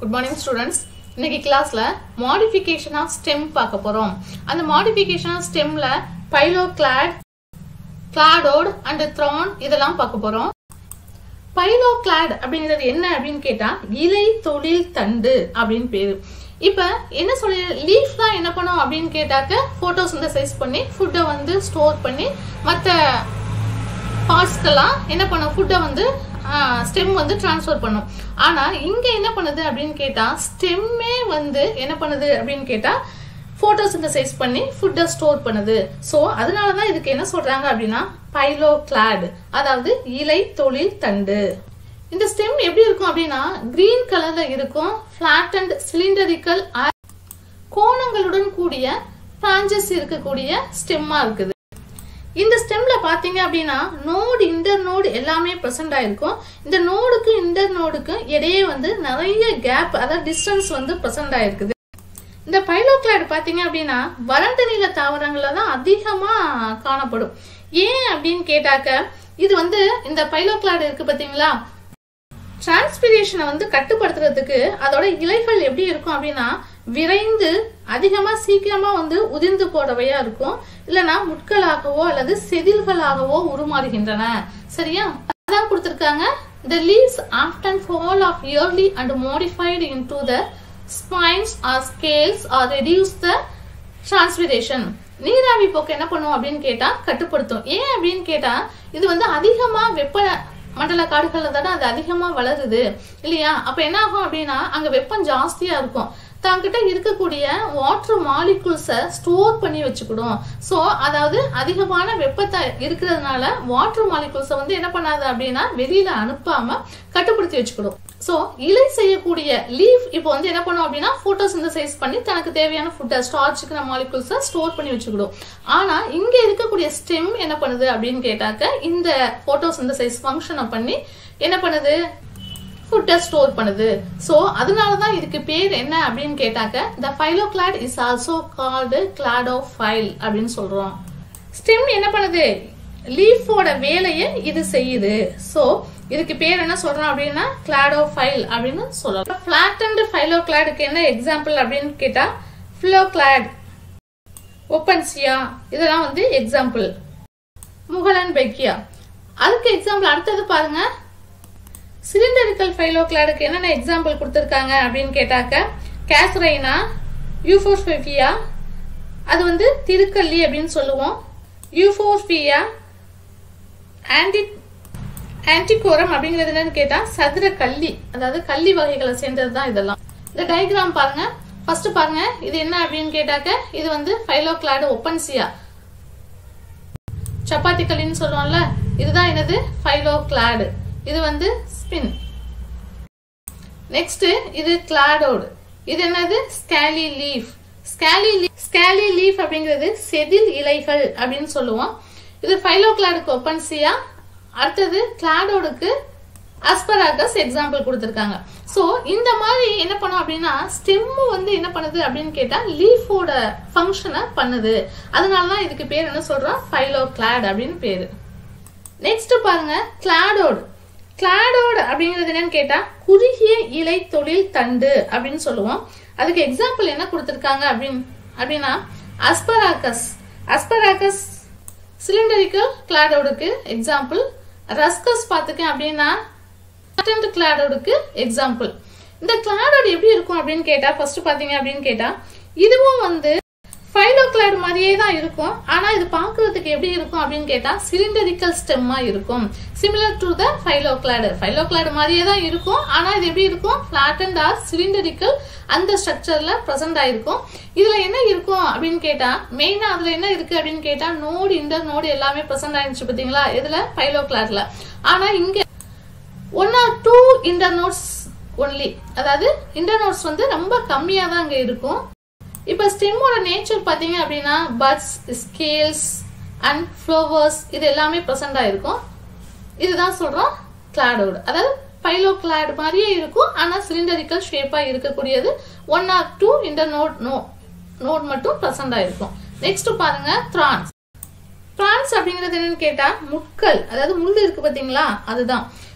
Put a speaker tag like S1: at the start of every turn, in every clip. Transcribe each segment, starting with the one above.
S1: Good morning students இன்னைக்கு கிளாஸ்ல modification of stem பார்க்க போறோம் அந்த மாடிஃபிகேஷன் ஆஃப் ஸ்டெம்ல phylloclade cladode and thorn இதெல்லாம் பார்க்க போறோம் பைலோ கிளாட் அப்படிங்கிறது என்ன அப்படின்னு கேட்டா இலை தொழில் தண்டு அப்படின்னு பேரு இப்ப என்ன சொல்லி லீஃப்லாம் என்ன பண்ணும் அப்படின்னு கேட்டாக்க போட்டோசிந்தசைஸ் பண்ணி ஃபுட்டை வந்து ஸ்டோர் பண்ணி மற்ற பார்ட்ஸ்க்கெல்லாம் என்ன பண்ணும் ஃபுட்டை வந்து ஸ்டெம் வந்து டிரான்ஸ்ஃபர் பண்ணும் ஆனா இங்க என்ன பண்ணுது அப்படின்னு கேட்டா ஸ்டெம்மே வந்து என்ன பண்ணுது அப்படின்னு கேட்டா போட்டோசிந்தசைஸ் பண்ணி ஃபுட்டை ஸ்டோர் பண்ணுது ஸோ அதனால தான் இதுக்கு என்ன சொல்றாங்க அப்படின்னா பைலோ கிளாட் அதாவது இலை தொழில் தண்டு இந்த ஸ்டெம் எப்படி இருக்கும் அப்படின்னா கிரீன் கலர்ல இருக்கும் பிளாட் அண்ட் சிலிண்டரிக்கல் கோணங்களுடன் கூடிய பிரான்சஸ் இருக்கக்கூடிய ஸ்டெம்மா இருக்குது இந்த ஸ்டெம்ல பாத்தீங்க அப்படின்னா நோடு இன்டர் நோடு எல்லாமே ப்ரெசென்ட் ஆயிருக்கும் இந்த நோடுக்கு இன்டர் நோடுக்கு இடையே வந்து நிறைய கேப் அதாவது டிஸ்டன்ஸ் வந்து ப்ரெசென்ட் ஆயிருக்குது இந்த பைலோக்ளாட் பாத்தீங்க அப்படின்னா வறண்ட நில தாவரங்கள்ல தான் அதிகமா காணப்படும் ஏன் அப்படின்னு கேட்டாக்க இது வந்து இந்த பைலோக்ளாட் இருக்கு பாத்தீங்களா டிரான்ஸ்பிரேஷனை வந்து கட்டுப்படுத்துறதுக்கு அதோட இலைகள் எப்படி இருக்கும் அப்படின்னா விரைந்து அதிகமா சீக்கிரமா வந்து உதிர்ந்து போடவையா இருக்கும் இல்லனா முட்களாகவோ அல்லது செதில்களாகவோ உருமாறுகின்றன சரியா அதான் கொடுத்திருக்காங்க the leaves often fall off early and modified into the spines or scales or reduce the transpiration நீராவி போக்கு என்ன பண்ணும் அப்படின்னு கேட்டா கட்டுப்படுத்தும் ஏன் அப்படின்னு கேட்டா இது வந்து அதிகமா வெப்ப மண்டல காடுகள்ல தானே அது அதிகமா வளருது இல்லையா அப்ப என்ன ஆகும் அப்படின்னா அங்க வெப்பம் ஜாஸ்தியா இருக்கும் தங்கிட்ட இருக்கக்கூடிய வாட்டர் மாலிகுல்ஸை ஸ்டோர் பண்ணி வச்சுக்கிடும் ஸோ அதாவது அதிகமான வெப்பத்தை இருக்கிறதுனால வாட்டர் மாலிகுல்ஸை வந்து என்ன பண்ணாது அப்படின்னா வெளியில அனுப்பாம கட்டுப்படுத்தி வச்சுக்கிடும் ஸோ இலை செய்யக்கூடிய லீஃப் இப்போ வந்து என்ன பண்ணும் அப்படின்னா போட்டோசிந்தசைஸ் பண்ணி தனக்கு தேவையான ஃபுட்டை ஸ்டார்ச்சுக்கிற மாலிகுல்ஸை ஸ்டோர் பண்ணி வச்சுக்கிடும் ஆனா இங்க இருக்கக்கூடிய ஸ்டெம் என்ன பண்ணுது அப்படின்னு கேட்டாக்க இந்த போட்டோசிந்தசைஸ் ஃபங்க்ஷனை பண்ணி என்ன பண்ணுது ஃபுட்டை ஸ்டோர் பண்ணுது ஸோ அதனால தான் இதுக்கு பேர் என்ன அப்படின்னு கேட்டாக்க the phylloclade is also called cladophyll அப்படின்னு சொல்றோம் ஸ்டெம் என்ன பண்ணுது லீஃபோட வேலையை இது செய்யுது ஸோ இதுக்கு பேர் என்ன சொல்றோம் அப்படின்னா கிளாடோ ஃபைல் அப்படின்னு சொல்லலாம் பிளாட் அண்ட் ஃபைலோக்ளாடுக்கு என்ன எக்ஸாம்பிள் அப்படின்னு கேட்டா ஃபிளோக்ளாட் ஒப்பன்சியா இதெல்லாம் வந்து எக்ஸாம்பிள் முகலன் பெக்கியா அதுக்கு எக்ஸாம்பிள் அடுத்தது பாருங்க சிலிண்டரிக்கல் ஃபைலோக்ளாடுக்கு என்னென்ன எக்ஸாம்பிள் கொடுத்துருக்காங்க அப்படின்னு கேட்டாக்க கேசரைனா யூஃபோஸ்பியா அது வந்து திருக்கல்லி அப்படின்னு சொல்லுவோம் யூஃபோஸ்பியா ஆன்டி ஆன்டிகோரம் அப்படிங்கிறது என்னன்னு கேட்டா சதுர கல்லி அதாவது கல்லி வகைகளை சேர்ந்தது தான் இதெல்லாம் இந்த டயக்ராம் பாருங்க ஃபர்ஸ்ட் பாருங்க இது என்ன அப்படின்னு கேட்டாக்க இது வந்து ஃபைலோக்ளாடு ஒப்பன்சியா சப்பாத்தி கல்லின்னு சொல்லுவோம்ல இதுதான் என்னது ஃபைலோக்ளாடு இது வந்து ஸ்பின் நெக்ஸ்ட் இது கிளாடோடு இது என்னது scaly leaf scaly scaly leaf அப்படிங்கிறது செதில் இலைகள் அப்படின்னு சொல்லுவோம் இது ஃபைலோக்ளாடுக்கு ஒப்பன்சியா அடுத்தது கிளாடோடுக்கு அஸ்பராகஸ் எக்ஸாம்பிள் கொடுத்துருக்காங்க ஸோ இந்த மாதிரி என்ன பண்ணும் அப்படின்னா ஸ்டெம் வந்து என்ன பண்ணுது அப்படின்னு கேட்டா லீஃபோட ஃபங்க்ஷனை பண்ணுது அதனால தான் இதுக்கு பேர் என்ன சொல்றோம் ஃபைலோ கிளாட் அப்படின்னு பேரு நெக்ஸ்ட் பாருங்க கிளாடோடு கிளாடோடு அப்படிங்கிறது என்னன்னு கேட்டா குறுகிய இலை தொழில் தண்டு அப்படின்னு சொல்லுவோம் அதுக்கு எக்ஸாம்பிள் என்ன கொடுத்துருக்காங்க அப்படின்னு அப்படின்னா அஸ்பராகஸ் அஸ்பராகஸ் சிலிண்டரிக்கல் கிளாடோடுக்கு எக்ஸாம்பிள் ரஸ்கஸ் பார்த்துக்கேன் அப்படின்னா கிளாடோடுக்கு எக்ஸாம்பிள் இந்த கிளாடோடு எப்படி இருக்கும் அப்படின்னு கேட்டா ஃபர்ஸ்ட் பாத்தீங்க அப்படின்னு கேட்டா இதுவும் வந்து ஃபைலோக்ளாட் மாதிரியே தான் இருக்கும் ஆனா இது பாக்குறதுக்கு எப்படி இருக்கும் அப்படின்னு கேட்டா சிலிண்டரிக்கல் ஸ்டெம்மா இருக்கும் சிமிலர் டு த ஃபைலோக்ளாடு ஃபைலோக்ளாடு மாதிரியே தான் இருக்கும் ஆனா இது எப்படி இருக்கும் பிளாட் அண்ட் ஆர் சிலிண்டரிக்கல் அந்த ஸ்ட்ரக்சர்ல ப்ரெசென்ட் ஆயிருக்கும் இதுல என்ன இருக்கும் அப்படின்னு கேட்டா மெயினா அதுல என்ன இருக்கு அப்படின்னு கேட்டா நோடு இன்டர் நோடு எல்லாமே ப்ரெசென்ட் ஆயிருச்சு பாத்தீங்களா இதுல ஃபைலோக்ளாட்ல ஆனா இங்க one or two internodes only அதாவது இன்டர் நோட்ஸ் வந்து ரொம்ப கம்மியா தான் அங்க இருக்கும் இப்ப ஸ்டெம்மோட நேச்சர் பாத்தீங்க அப்படின்னா பட்ஸ் ஸ்கேல்ஸ் அண்ட் ஃப்ளவர்ஸ் இது எல்லாமே ப்ரெசென்ட் ஆயிருக்கும் இதுதான் சொல்றோம் கிளாடோடு அதாவது பைலோ கிளாட் மாதிரியே இருக்கும் ஆனா சிலிண்டரிக்கல் ஷேப்பா இருக்கக்கூடியது ஒன் ஆர் டூ இந்த நோட் நோ நோட் மட்டும் ப்ரெசென்ட் ஆயிருக்கும் நெக்ஸ்ட் பாருங்க த்ரான்ஸ் ப்ரான்ஸ் அப்படிங்கிறது என்னன்னு கேட்டா முட்கள் அதாவது முள் இருக்கு பாத்தீங்களா அதுதான்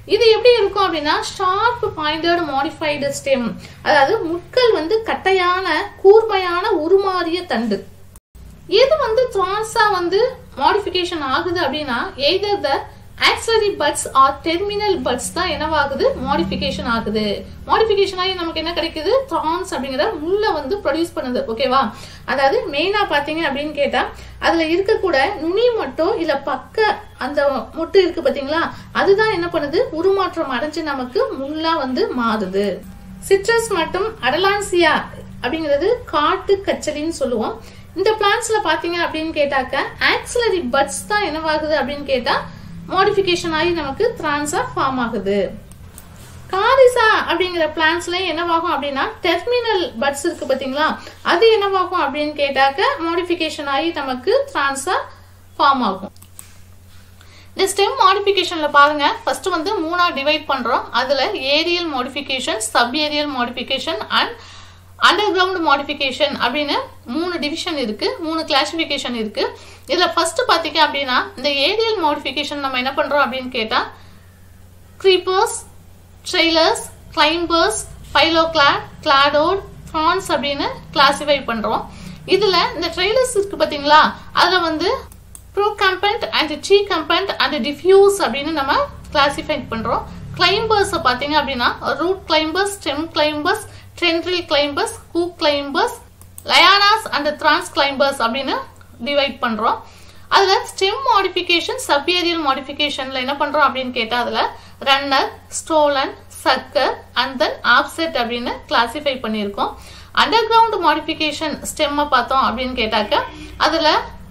S1: இது எப்படி இருக்கும் அப்படின்னா ஷார்ப் பாயிண்டட் மாடிஃபைடு ஸ்டெம் அதாவது முட்கள் வந்து கட்டையான கூர்மையான உருமாறிய தண்டு எது வந்து த்ரான்ஸா வந்து மாடிஃபிகேஷன் ஆகுது அப்படின்னா either the axillary buds or terminal buds தான் என்னவாகுது மாடிஃபிகேஷன் ஆகுது மாடிஃபிகேஷன் ஆகி நமக்கு என்ன கிடைக்குது த்ரான்ஸ் அப்படிங்கிற முள்ள வந்து ப்ரொடியூஸ் பண்ணுது ஓகேவா அதாவது மெயினா பாத்தீங்க அப்படின்னு கேட்டா அதுல இருக்கக்கூட நுனி மட்டும் இல்ல பக்க அந்த முட்டு இருக்கு பாத்தீங்களா அதுதான் என்ன பண்ணுது உருமாற்றம் அடைஞ்சு நமக்கு முள்ளா வந்து மாறுது சிட்ரஸ் மற்றும் அடலான்சியா அப்படிங்கிறது காட்டு கச்சலின்னு சொல்லுவோம் இந்த பிளான்ஸ்ல பாத்தீங்க அப்படின்னு கேட்டாக்க ஆக்சிலரி பட்ஸ் தான் என்னவாகுது அப்படின்னு கேட்டா மாடிஃபிகேஷன் ஆகி நமக்கு திரான்ஸா ஃபார்ம் ஆகுது காரிசா அப்படிங்கிற பிளான்ஸ்ல என்னவாகும் அப்படின்னா டெர்மினல் பட்ஸ் இருக்கு பாத்தீங்களா அது என்னவாகும் அப்படின்னு கேட்டாக்க மாடிஃபிகேஷன் ஆகி நமக்கு திரான்ஸா ஃபார்ம் ஆகும் இந்த ஸ்டெம் மாடிஃபிகேஷன்ல பாருங்க ஃபர்ஸ்ட் வந்து மூணா டிவைட் பண்றோம் அதுல aerial modification sub aerial modification and underground modification அப்படின்னு மூணு டிவிஷன் இருக்கு மூணு கிளாசிபிகேஷன் இருக்கு இதுல ஃபர்ஸ்ட் பாத்தீங்க அப்படின்னா இந்த ஏரியல் மாடிஃபிகேஷன் நம்ம என்ன பண்றோம் அப்படின்னு கேட்டா creepers trailers climbers phylloclade cladode ஃப்ரான்ஸ் அப்படின்னு கிளாசிஃபை பண்றோம் இதுல இந்த ட்ரெய்லர்ஸ் இருக்கு பாத்தீங்களா அதுல வந்து procumbent and decumbent and diffuse அப்படின்னு நம்ம கிளாசிஃபை பண்றோம் கிளைம்பர்ஸ் பாத்தீங்க அப்படின்னா root climbers stem climbers tendril climbers hook climbers lianas and thorns climbers அப்படின்னு டிவைட் பண்றோம் அதுல ஸ்டெம் மாடிஃபிகேஷன் சப்ஏரியல் மாடிஃபிகேஷன்ல என்ன பண்றோம் அப்படின்னு கேட்டா அதுல runner stolon sucker and then offset அப்படின்னு கிளாசிஃபை பண்ணியிருக்கோம் அண்டர் கிரவுண்ட் மாடிஃபிகேஷன் ஸ்டெம்மை பார்த்தோம் அப்படின்னு கேட்டாக்க அதுல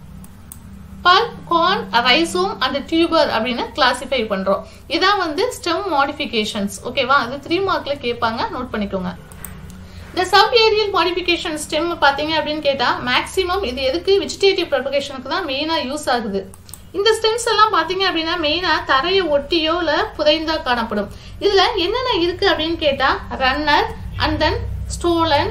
S1: bulb corm rhizome and tuber அப்படின்னு கிளாசிஃபை பண்றோம் இதான் வந்து ஸ்டெம் மாடிஃபிகேஷன்ஸ் ஓகேவா அது த்ரீ மார்க்ல கேட்பாங்க நோட் பண்ணிக்கோங்க இந்த சப் ஏரியல் மாடிஃபிகேஷன் ஸ்டெம் பாத்தீங்க அப்படின்னு கேட்டா மேக்ஸிமம் இது எதுக்கு வெஜிடேட்டிவ் ப்ரொபகேஷனுக்கு தான் மெயினா யூஸ் ஆகுது இந்த ஸ்டெம்ஸ் எல்லாம் பாத்தீங்க அப்படின்னா மெயினா தரையை ஒட்டியோ இல்ல புதைந்தா காணப்படும் இதுல என்னென்ன இருக்கு அப்படின்னு கேட்டா runner and then stolon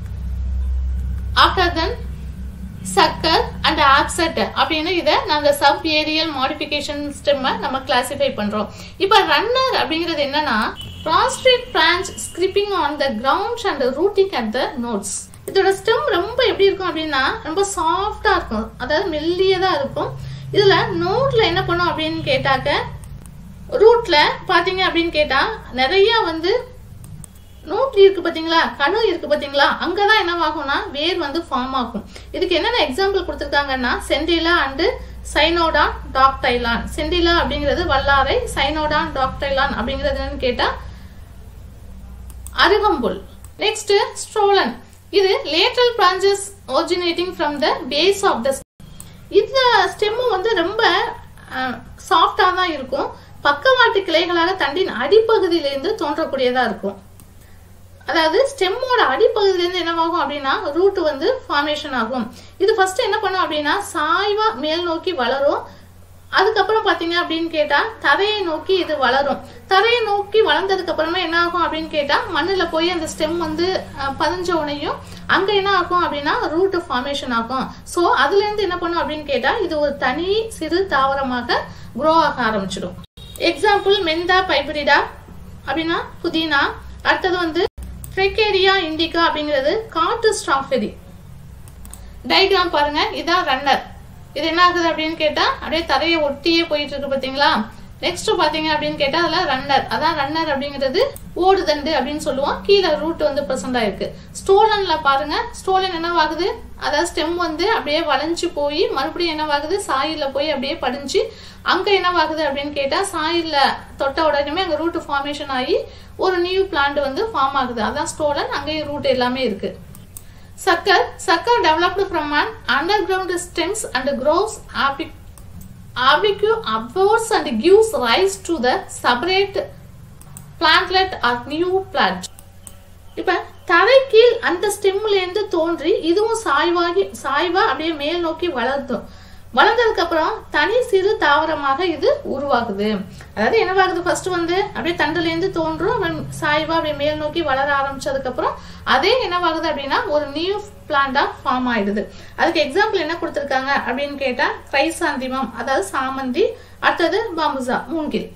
S1: after then sucker and offset அப்படின்னு இதை நாங்க சப் ஏரியல் மாடிஃபிகேஷன் ஸ்டெம்மை நம்ம கிளாசிஃபை பண்றோம் இப்போ ரன்னர் அப்படிங்கிறது என்னன்னா prostrate branch creeping on the ground and rooting at the nodes இதோட ஸ்டெம் ரொம்ப எப்படி இருக்கும் அப்படின்னா ரொம்ப சாஃப்டா இருக்கும் அதாவது மெல்லியதா இருக்கும் இதுல நோட்ல என்ன பண்ணும் அப்படின்னு கேட்டாக்க ரூட்ல பாத்தீங்க அப்படின்னு கேட்டா நிறைய வந்து நோட்லி இருக்கு பாத்தீங்களா கணு இருக்கு பாத்தீங்களா அங்கதான் என்னவாகும்னா வேர் வந்து ஃபார்ம் ஆகும் இதுக்கு என்னென்ன எக்ஸாம்பிள் கொடுத்துருக்காங்கன்னா சென்டிலா அண்டு சைனோடான் டாக்டைலான் சென்டிலா அப்படிங்கிறது வல்லாரை சைனோடான் டாக்டைலான் அப்படிங்கிறது என்னன்னு கேட்டா அருகம்புல் நெக்ஸ்ட் ஸ்ட்ரோலன் இது lateral branches originating from the base of the இந்த ஸ்டெம்மும் வந்து ரொம்ப சாஃப்டா தான் இருக்கும் பக்கவாட்டு கிளைகளாக தண்டின் அடிப்பகுதியிலிருந்து தோன்றக்கூடியதா இருக்கும் அதாவது ஸ்டெம்மோட அடிப்பகுதியிலேருந்து என்னவாகும் அப்படின்னா ரூட் வந்து ஃபார்மேஷன் ஆகும் இது ஃபர்ஸ்ட் என்ன பண்ணும் அப்படின்னா சாய்வா மேல் நோக்கி வளரும் அதுக்கப்புறம் பாத்தீங்க அப்படின்னு கேட்டா தரையை நோக்கி இது வளரும் தரையை நோக்கி வளர்ந்ததுக்கு அப்புறமா என்ன ஆகும் அப்படின்னு கேட்டா மண்ணுல போய் அந்த ஸ்டெம் வந்து அஹ், பதிஞ்ச உடனேயும் அங்க என்ன ஆகும் அப்படின்னா ரூட் ஃபார்மேஷன் ஆகும் சோ அதுல இருந்து என்ன பண்ணும் அப்படின்னு கேட்டா இது ஒரு தனி சிறு தாவரமாக க்ரோ ஆக ஆரம்பிச்சிடும் எக்ஸாம்பிள் மெந்தா பைபிரிடா அப்படின்னா புதினா அடுத்தது வந்து ஃப்ரெக்கேரியா இண்டிகா அப்படிங்கிறது காட்டு ஸ்ட்ராபெரி டயக்ராம் பாருங்க இதான் ரன்னர் இது என்ன ஆகுது அப்படின்னு கேட்டா அப்படியே தரையை ஒட்டியே போயிட்டு இருக்கு பாத்தீங்களா நெக்ஸ்ட் பாத்தீங்க அப்படின்னு கேட்டா அதுல ரன்னர் அதான் ரன்னர் அப்படிங்கிறது ஓடுதண்டு அப்படின்னு சொல்லுவோம் கீழே ரூட் வந்து பிரசன்ட் ஆயிருக்கு ஸ்டோலன்ல பாருங்க ஸ்டோலன் என்னவாகுது அதாவது ஸ்டெம் வந்து அப்படியே வளைஞ்சு போய் மறுபடியும் என்னவாகுது சாயில போய் அப்படியே படிஞ்சு அங்க என்னவாகுது அப்படின்னு கேட்டா சாயில தொட்ட உடனே அங்க ரூட் ஃபார்மேஷன் ஆகி ஒரு நியூ பிளான்ட் வந்து ஃபார்ம் ஆகுது அதான் ஸ்டோலன் அங்கேயும் ரூட் எல்லாமே இருக்கு Sucker, sucker developed from an underground stems and grows apic- apicu upwards and gives rise to the separate plantlet or new plant. இப்ப தரைக்கீழ் அந்த ஸ்டெம்ல இருந்து தோன்றி இதுவும் சாய்வாகி சாய்வா அப்படியே மேல் நோக்கி வளர்த்தும் வளர்ந்ததுக்கு அப்புறம் தனி சிறு தாவரமாக இது உருவாகுது அதாவது என்னவாகுது ஃபர்ஸ்ட் வந்து அப்படியே தண்டுல இருந்து தோன்றும் அப்புறம் சாய்வா அப்படியே மேல் நோக்கி வளர ஆரம்பிச்சதுக்கு அப்புறம் அதே என்னவாகுது அப்படின்னா ஒரு நியூ பிளான்டா ஃபார்ம் ஆயிடுது அதுக்கு எக்ஸாம்பிள் என்ன கொடுத்திருக்காங்க அப்படின்னு கேட்டா கிரைசாந்திமம் அதாவது சாமந்தி அடுத்தது பாம்புசா மூங்கில்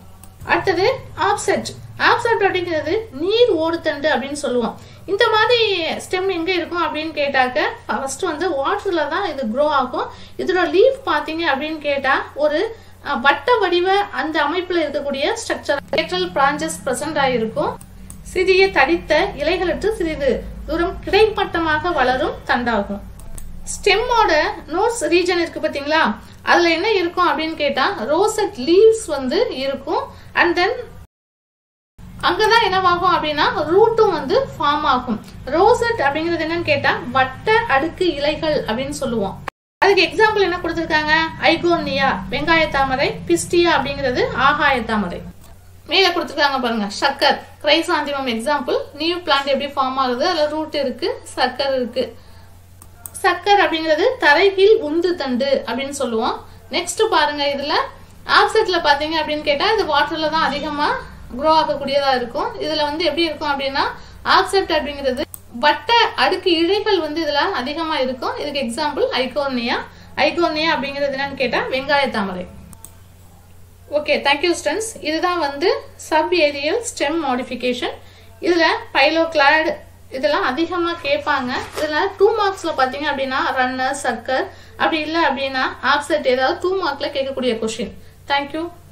S1: அடுத்தது ஆப்செட் ஆப்செட் அப்படிங்கிறது நீர் ஓடுத்தண்டு அப்படின்னு சொல்லுவோம் இந்த மாதிரி ஸ்டெம் எங்க இருக்கும் அப்படின்னு கேட்டாக்க ஃபர்ஸ்ட் வந்து வாட்டர்ல தான் இது க்ரோ ஆகும் இதோட லீஃப் பாத்தீங்க அப்படின்னு கேட்டா ஒரு அஹ், வட்ட வடிவ அந்த அமைப்புல இருக்கக்கூடிய ஸ்ட்ரக்சர் லேட்ரல் பிரான்ச்சஸ் பிரசன்ட் ஆயிருக்கும் சிறிய தடித்த இலைகளற்று சிறிது தூரம் கிடைமட்டமாக வளரும் தண்டாகும் ஸ்டெம்மோட நோட்ஸ் ரீஜன் இருக்கு பாத்தீங்களா அதுல என்ன இருக்கும் அப்படின்னு கேட்டா ரோசட் லீவ்ஸ் வந்து இருக்கும் அண்ட் தென் அங்கதான் என்னவாகும் அப்படின்னா ரூட்டும் வந்து ஃபார்ம் ஆகும் ரோசட் அப்படிங்கிறது என்னன்னு கேட்டா வட்ட அடுக்கு இலைகள் அப்படின்னு சொல்லுவோம் அதுக்கு எக்ஸாம்பிள் என்ன கொடுத்திருக்காங்க ஐகோனியா வெங்காய தாமரை பிஸ்டியா அப்படிங்கிறது ஆகாய தாமரை மேல கொடுத்துருக்காங்க பாருங்க sucker chrysanthemum example new plant எப்படி ஃபார்ம் ஆகுது அதுல ரூட் இருக்கு சக்கர் இருக்கு சக்கர் அப்படிங்கிறது தரைகீழ் உந்து தண்டு அப்படின்னு சொல்லுவோம் நெக்ஸ்ட் பாருங்க இதுல ஆப்செட்ல பாத்தீங்க அப்படின்னு கேட்டா இது வாட்டர்ல தான் அதிகமா க்ரோ ஆகக்கூடியதா இருக்கும் இதுல வந்து எப்படி இருக்கும் அப்படின்னா ஆப்செட் அப்படிங்கிறது வட்ட அடுக்கு இழைகள் வந்து இதுல அதிகமா இருக்கும் இதுக்கு எக்ஸாம்பிள் ஐகோர்னியா ஐகோர்னியா அப்படிங்கிறது என்னன்னு கேட்டா வெங்காய தாமரை ஓகே தேங்க்யூ ஸ்டூடெண்ட்ஸ் இதுதான் வந்து சப் ஏரியல் ஸ்டெம் மாடிஃபிகேஷன் இதுல பைலோக்ளாட் இதெல்லாம் அதிகமா கேட்பாங்க இதுல டூ மார்க்ஸ்ல பாத்தீங்க அப்படின்னா ரன்னர் சக்கர் அப்படி இல்லை அப்படின்னா ஆப்செட் ஏதாவது டூ மார்க்ல கேட்கக்கூடிய கொஷின் தேங்க்யூ